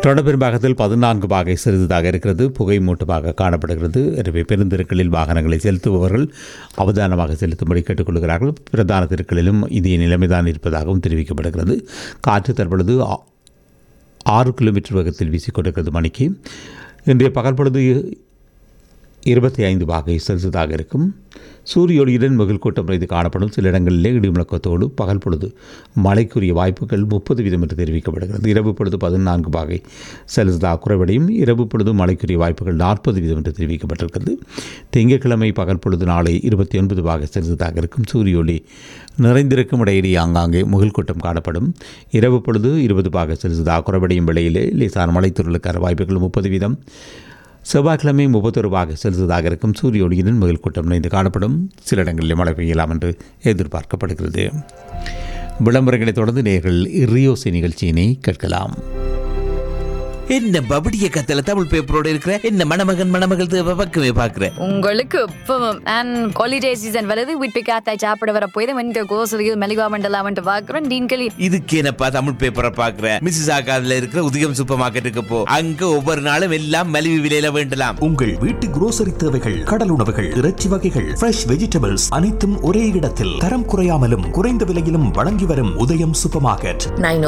தொடர்பெரும்பாகத்தில் பதினான்கு பாகை சிறிதாக இருக்கிறது புகை மூட்டமாக காணப்படுகிறது எனவே பெருந்தெருக்களில் வாகனங்களை செலுத்துபவர்கள் அவதானமாக செலுத்தும்படி கேட்டுக்கொள்கிறார்கள் பிரதான தெருக்களிலும் இதே நிலைமைதான் இருப்பதாகவும் தெரிவிக்கப்படுகிறது காற்று தற்பொழுது ஆ- ஆறு கிலோமீட்டர் வேகத்தில் வீசிக்கொண்டிருக்கிறது மணிக்கு இன்றைய பகல் பொழுது இருபத்தி ஐந்து பாகை செல்சியஸாக இருக்கும் சூரிய ஒளியுடன் மகிழ் கூட்டம் இது காணப்படும் சில இடங்களிலே இடிமுழக்கத்தோடு பகல் பொழுது மழைக்குரிய வாய்ப்புகள் முப்பது வீதம் என்று தெரிவிக்கப்படுகிறது இரவு பொழுது பதினான்கு பாகை செல்சியஸாக குறைவடையும் இரவு பொழுது மழைக்குரிய வாய்ப்புகள் நாற்பது வீதம் என்று தெரிவிக்கப்பட்டிருக்கிறது திங்கட்கிழமை பகல் பொழுது நாளை இருபத்தி ஒன்பது பாகை செல்சியஸாக இருக்கும் சூரிய ஒளி நிறைந்திருக்கும் இடையிலே ஆங்காங்கே முகில் கூட்டம் காணப்படும் இரவு பொழுது இருபது பாகை செல்சியஸாக குறைவடையும் வேளையிலே லேசான மழைத்துறலுக்கான வாய்ப்புகள் முப்பது வீதம் செவ்வாய்க்கிழமை முப்பத்தொரு பாக செலுத்துவதாக இருக்கும் சூரிய ஒளியுடன் மகிழ் கூட்டம் நிறைந்து காணப்படும் சில இடங்களில் மழை பெய்யலாம் என்று எதிர்பார்க்கப்படுகிறது விளம்பரங்களை தொடர்ந்து நேர்கள் ரியோசி நிகழ்ச்சியினை கேட்கலாம் என்ன பபடிய கத்தல தமிழ் பேப்பரோட இருக்கிற என்ன மணமகன் மணமகள் தேவை பக்கமே பாக்குற உங்களுக்கு இப்பவும் அண்ட் ஹாலிடே சீசன் வருது வீட்டு காத்தாய் சாப்பிட வர போய் வந்து கோசலியில் மெலிகா மண்டலாம் வந்து பார்க்குறோம் டீன்களி இதுக்கு என்னப்பா தமிழ் பேப்பரை பாக்குற மிஸ்ஸஸ் ஆகாதுல இருக்கிற உதயம் சூப்பர் மார்க்கெட்டுக்கு போ அங்க ஒவ்வொரு நாளும் எல்லாம் மலிவு விலையில வேண்டலாம் உங்கள் வீட்டு grocery தேவைகள் கடல் உணவுகள் இறைச்சி வகைகள் ஃப்ரெஷ் வெஜிடபிள்ஸ் அனைத்தும் ஒரே இடத்தில் தரம் குறையாமலும் குறைந்த விலையிலும் வழங்கி வரும் உதயம் super market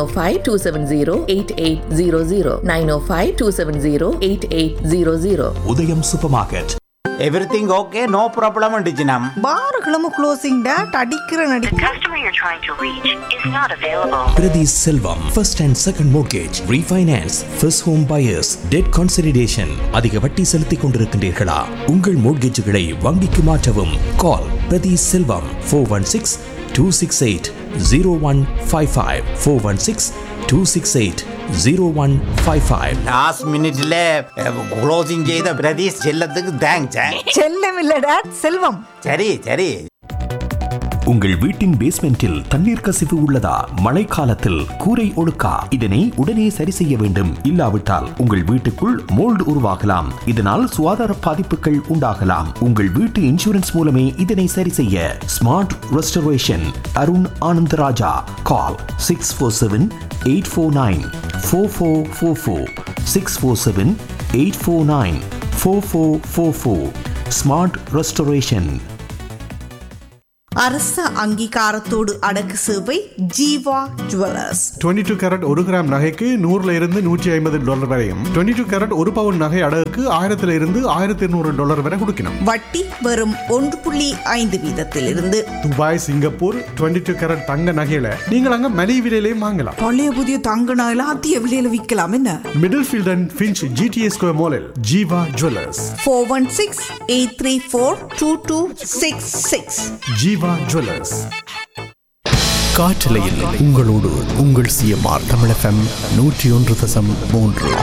905-270-8800 905-270-8800 Udayam super market everything okay no problem டிஜினம் பாருகளும் க்ளோசிங் டேட் அடிக்கிற நடி The customer you're trying to reach is not available. Prathi Selvam first and second mortgage refinance first home buyers debt consideration அதிக வட்டி செலுத்திக் கொண்டிருக்கின்றீர்களா உங்கள் மோர்கேஜுகளை வங்கிக்கு மாற்றவும் call Prathi Selvam four one six two six eight zero one five five four one six two six eight zero one five five last மினிட்ல closing செய்த பிரதீஷ் செல்லத்துக்கு thanks செல்லம் இல்ல டேட் செல்வம் சரி சரி உங்கள் வீட்டின் பேஸ்மெண்டில் தண்ணீர் கசிவு உள்ளதா மழைக்காலத்தில் கூரை ஒழுக்கா இதனை உடனே சரி செய்ய வேண்டும் இல்லாவிட்டால் உங்கள் வீட்டுக்குள் மோல்டு உருவாகலாம் இதனால் சுகாதார பாதிப்புகள் உண்டாகலாம் உங்கள் வீட்டு இன்சூரன்ஸ் மூலமே இதனை சரி செய்ய smart restoration Arun Anandaraja call six four seven eight four nine four four four four six four seven eight four nine four four four four smart restoration அரச அங்கீகாரத்தோடு அடக்கு சேவை ஜீவா ஜுவல்லர்ஸ் 22 டூ கேரட் ஒரு கிராம் நகைக்கு நூறுல இருந்து நூற்றி ஐம்பது டாலர் வரையும் 22 டூ கேரட் ஒரு பவுன் நகை அடகுக்கு ஆயிரத்துல இருந்து ஆயிரத்தி இருநூறு டாலர் வரை கொடுக்கணும் வட்டி வெறும் ஒன்று புள்ளி ஐந்து வீதத்திலிருந்து துபாய் சிங்கப்பூர் 22 டூ கேரட் தங்க நகையில நீங்கள் அங்க மலிவு விலையிலையும் வாங்கலாம் பழைய புதிய தங்க நகையில அதிக விலையில விற்கலாம் என்ன Middlefield and Finch GTA Square மாலில் Jeeva jewellers four one six eight three four two two six six Jeeva jewellers காற்றலையில் உங்களோடு உங்கள் சிஎம்ஆர் தமிழ் எஃப்எம் நூற்றி ஒன்று தசம் மூன்று